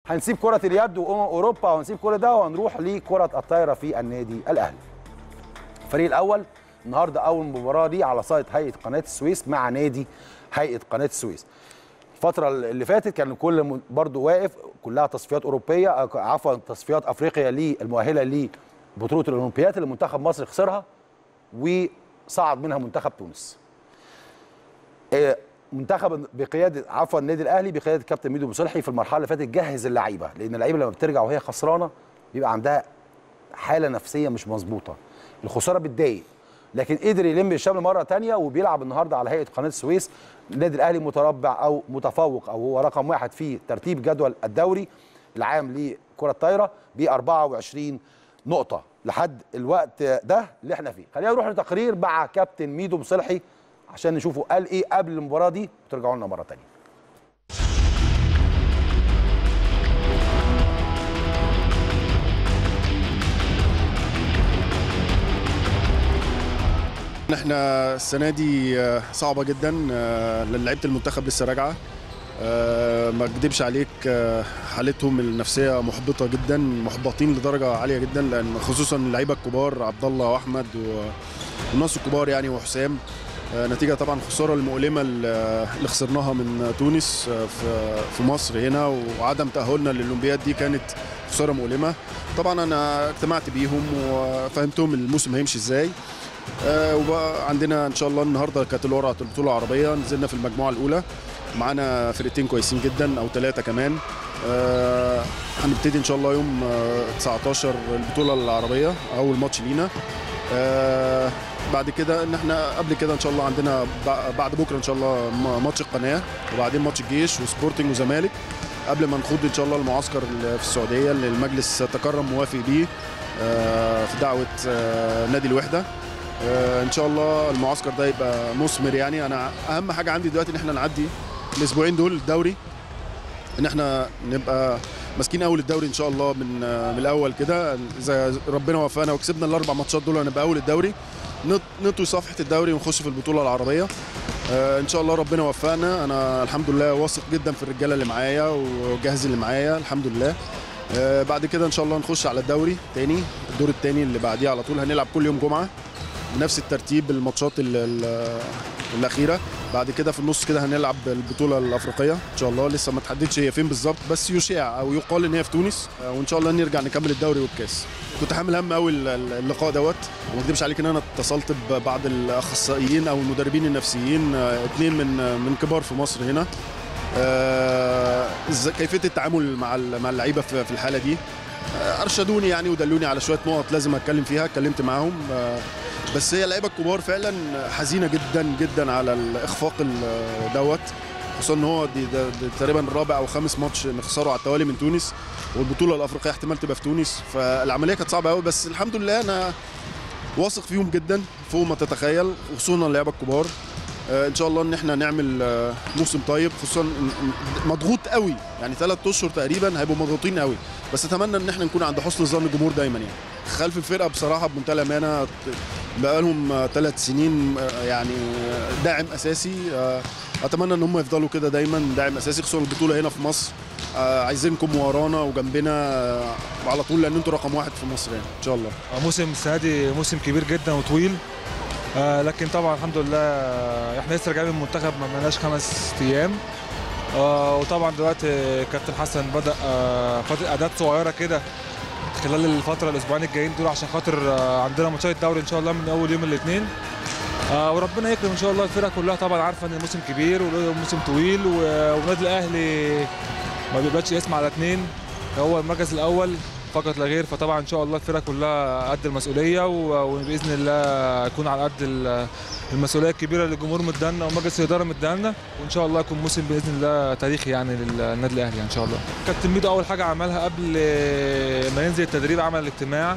هنسيب كره اليد وامم اوروبا وهنسيب كل ده وهنروح لكره الطايره في النادي الاهلي الفريق الاول النهارده اول مباراه ليه على سايت هيئه قناه السويس مع نادي هيئه قناه السويس الفترة اللي فاتت كان الكل برضو واقف كلها تصفيات أوروبية عفوا تصفيات أفريقيا للمؤهلة لبطولة الأولمبياد اللي منتخب مصر خسرها وصعد منها منتخب تونس. منتخب بقيادة عفوا النادي الأهلي بقيادة كابتن ميدو مصلحي في المرحلة اللي فاتت جهز اللعيبة لأن اللعيبة لما بترجع وهي خسرانة بيبقى عندها حالة نفسية مش مظبوطة. الخسارة بتضايق لكن قدر يلم الشمل مره ثانيه وبيلعب النهارده على هيئه قناه السويس النادي الاهلي متربع او متفوق او هو رقم واحد في ترتيب جدول الدوري العام لكره الطايره ب 24 نقطه لحد الوقت ده اللي احنا فيه خلينا نروح لتقرير مع كابتن ميدو مصلحي عشان نشوفه قال ايه قبل المباراه دي وترجعوا لنا مره ثانيه احنا السنه دي صعبه جدا لعيبه المنتخب لسه راجعه ما اكدبش عليك حالتهم النفسيه محبطه جدا محبطين لدرجه عاليه جدا لان خصوصا اللعيبه الكبار عبد الله واحمد والناس الكبار يعني وحسام نتيجه طبعا الخساره المؤلمه اللي خسرناها من تونس في مصر هنا وعدم تاهلنا للاولمبياد دي كانت خساره مؤلمه طبعا انا اجتمعت بيهم وفهمتهم الموسم هيمشي ازاي آه وبقى عندنا ان شاء الله النهارده كانت الورقه البطوله العربيه نزلنا في المجموعه الاولى معانا فرقتين كويسين جدا او ثلاثه كمان آه هنبتدي ان شاء الله يوم آه 19 البطوله العربيه اول ماتش لينا آه بعد كده ان احنا قبل كده ان شاء الله عندنا بعد بكره ان شاء الله ماتش القناه وبعدين ماتش الجيش وسبورتنج وزمالك قبل ما نخوض ان شاء الله المعسكر في السعوديه اللي المجلس تكرم موافق بيه آه في دعوه آه نادي الوحده آه ان شاء الله المعسكر ده يبقى مثمر يعني انا اهم حاجه عندي دلوقتي ان احنا نعدي الاسبوعين دول الدوري ان احنا نبقى ماسكين اول الدوري ان شاء الله من من الاول كده اذا ربنا وفقنا وكسبنا الاربع ماتشات دول هنبقى اول الدوري نطوي صفحه الدوري ونخش في البطوله العربيه آه ان شاء الله ربنا وفقنا انا الحمد لله واثق جدا في الرجاله اللي معايا والجهاز اللي معايا الحمد لله آه بعد كده ان شاء الله نخش على الدوري تاني الدور التاني اللي بعديه على طول هنلعب كل يوم جمعه بنفس الترتيب الماتشات الاخيره بعد كده في النص كده هنلعب البطوله الافريقيه ان شاء الله لسه ما تحددش هي فين بالظبط بس يشاع او يقال ان هي في تونس وان شاء الله نرجع نكمل الدوري والكاس كنت حامل هم قوي اللقاء دوت وما اكذبش عليك ان انا اتصلت ببعض الاخصائيين او المدربين النفسيين اثنين من من كبار في مصر هنا كيفيه التعامل مع مع اللعيبه في الحاله دي ارشدوني يعني ودلوني على شويه نقط لازم اتكلم فيها اتكلمت معاهم بس هي اللعيبه الكبار فعلا حزينه جدا جدا على الاخفاق دوت خصوصا ان هو دي, ده دي تقريبا الرابع او خامس ماتش نخسره على التوالي من تونس والبطوله الافريقيه احتمال تبقى في تونس فالعمليه كانت صعبه قوي بس الحمد لله انا واثق فيهم جدا فوق ما تتخيل خصوصا اللعيبه الكبار ان شاء الله ان احنا نعمل موسم طيب خصوصا مضغوط قوي يعني ثلاث اشهر تقريبا هيبقوا مضغوطين قوي بس اتمنى ان احنا نكون عند حسن ظن الجمهور دايما يعني خلف الفرقه بصراحه بمنتهى الامانه بقى لهم ثلاث سنين يعني داعم اساسي اتمنى ان هم يفضلوا كده دايما داعم اساسي خصوصا البطوله هنا في مصر عايزينكم ورانا وجنبنا على طول لان انتوا رقم واحد في مصر يعني ان شاء الله موسم السنه دي موسم كبير جدا وطويل آه لكن طبعا الحمد لله احنا لسه راجعين من المنتخب ما بقناش خمس ايام آه وطبعا دلوقتي كابتن حسن بدا آه فتره اعداد صغيره كده خلال الفتره الاسبوعين الجايين دول عشان خاطر آه عندنا ماتشات الدوري ان شاء الله من اول يوم الاثنين آه وربنا يكرم ان شاء الله الفرقه كلها طبعا عارفه ان الموسم كبير وموسم طويل والنادي الاهلي ما بيبقاش اسم على اثنين هو المركز الاول فقط لا غير فطبعا ان شاء الله الفرقه كلها قد المسؤوليه وباذن الله يكون على قد المسؤوليه الكبيره اللي الجمهور مدانا ومجلس الاداره مدانا وان شاء الله يكون موسم باذن الله تاريخي يعني للنادي الاهلي يعني ان شاء الله. كابتن ميدو اول حاجه عملها قبل ما ينزل التدريب عمل الاجتماع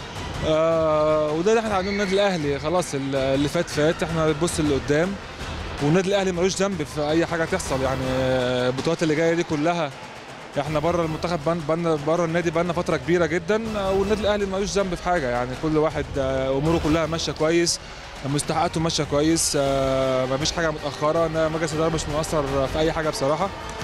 آه وده اللي احنا عاملينه النادي الاهلي خلاص اللي فات فات احنا بنبص لقدام والنادي الاهلي ملوش ذنب في اي حاجه تحصل يعني البطولات اللي جايه دي كلها احنا بره المنتخب بقى بره النادي بقى فتره كبيره جدا والنادي الاهلي ملوش ذنب في حاجه يعني كل واحد اموره كلها ماشيه كويس مستحقاته ماشيه كويس ما فيش حاجه متاخره انا مجلس الاداره مش مقصر في اي حاجه بصراحه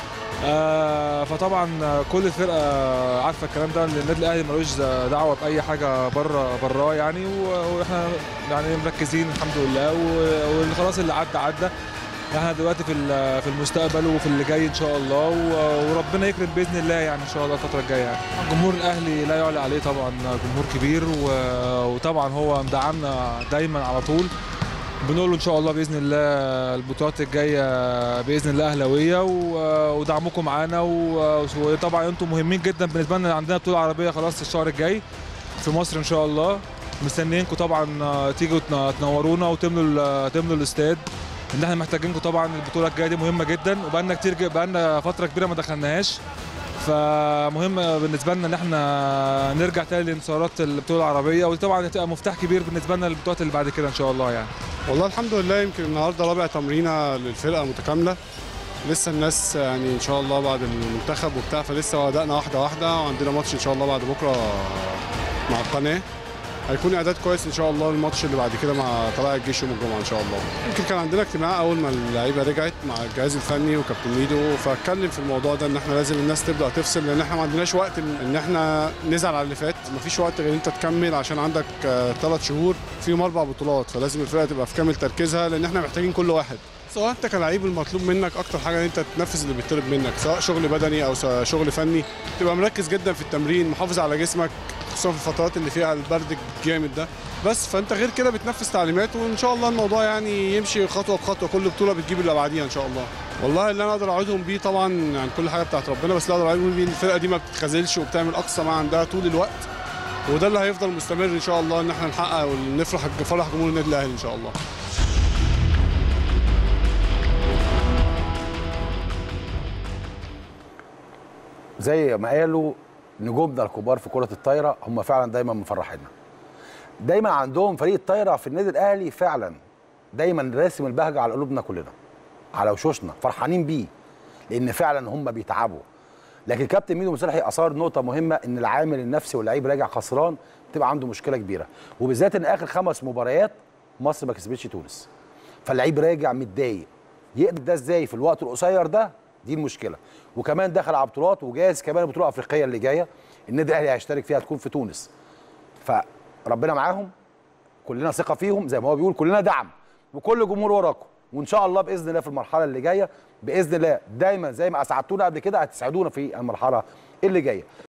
آه، فطبعا كل الفرقه عارفه الكلام ده ان النادي الاهلي ملوش دعوه باي حاجه بره براه يعني و- واحنا يعني مركزين الحمد لله و- وخلاص اللي عدى عدى احنا دلوقتي في ال- في المستقبل وفي اللي جاي ان شاء الله و- وربنا يكرم باذن الله يعني ان شاء الله الفتره الجايه يعني جمهور الاهلي لا يعلى عليه طبعا جمهور كبير و- وطبعا هو مدعمنا دايما على طول بنقول له ان شاء الله باذن الله البطولات الجايه باذن الله اهلاويه و- ودعمكم معانا و- وطبعا انتم مهمين جدا بالنسبه لنا عندنا بطوله عربيه خلاص الشهر الجاي في مصر ان شاء الله مستنيينكم طبعا تيجوا تن- تنورونا وتملوا ال- تملوا الاستاد ان احنا محتاجينكم طبعا البطوله الجايه دي مهمه جدا وبقالنا كتير ج- بقالنا فتره كبيره ما دخلناهاش فمهم بالنسبه لنا ان احنا نرجع تاني لانتصارات البطوله العربيه ودي طبعا هتبقى مفتاح كبير بالنسبه لنا للبطولات اللي بعد كده ان شاء الله يعني والله الحمد لله يمكن النهارده رابع تمرينه للفرقه متكامله لسه الناس يعني ان شاء الله بعد المنتخب وبتاع فلسه بدانا واحده واحده وعندنا ماتش ان شاء الله بعد بكره مع القناه هيكون اعداد كويس ان شاء الله الماتش اللي بعد كده مع طلائع الجيش يوم الجمعه ان شاء الله يمكن كان عندنا اجتماع اول ما اللعيبه رجعت مع الجهاز الفني وكابتن ميدو فاتكلم في الموضوع ده ان احنا لازم الناس تبدا تفصل لان احنا ما عندناش وقت ان احنا نزعل على اللي فات مفيش وقت غير انت تكمل عشان عندك ثلاث شهور فيهم اربع بطولات فلازم الفرقه تبقى في كامل تركيزها لان احنا محتاجين كل واحد سواء انت كلاعب المطلوب منك اكتر حاجه ان انت تنفذ اللي بيطلب منك سواء شغل بدني او سواء شغل فني تبقى مركز جدا في التمرين محافظ على جسمك خصوصا في الفترات اللي فيها البرد الجامد ده بس فانت غير كده بتنفذ تعليمات وان شاء الله الموضوع يعني يمشي خطوه بخطوه كل بطوله بتجيب اللي بعديها ان شاء الله والله اللي انا اقدر اوعدهم بيه طبعا يعني كل حاجه بتاعت ربنا بس اللي اقدر اوعدهم بيه إن الفرقه دي ما بتتخاذلش وبتعمل اقصى ما عندها طول الوقت وده اللي هيفضل مستمر ان شاء الله ان احنا نحقق ونفرح فرح جمهور النادي الاهلي ان شاء الله زي ما قالوا نجومنا الكبار في كرة الطايرة هم فعلا دايما مفرحينا دايما عندهم فريق الطايرة في النادي الأهلي فعلا دايما راسم البهجة على قلوبنا كلنا على وشوشنا فرحانين بيه لأن فعلا هم بيتعبوا لكن كابتن ميدو مصلحي أثار نقطة مهمة إن العامل النفسي واللعيب راجع خسران بتبقى عنده مشكلة كبيرة وبالذات إن آخر خمس مباريات مصر ما كسبتش تونس فاللعيب راجع متضايق يقدر ده ازاي في الوقت القصير ده دي المشكله وكمان دخل على بطولات وجاهز كمان البطوله الافريقيه اللي جايه النادي الاهلي هيشترك فيها تكون في تونس فربنا معاهم كلنا ثقه فيهم زي ما هو بيقول كلنا دعم وكل جمهور وراكم وان شاء الله باذن الله في المرحله اللي جايه باذن الله دايما زي ما اسعدتونا قبل كده هتسعدونا في المرحله اللي جايه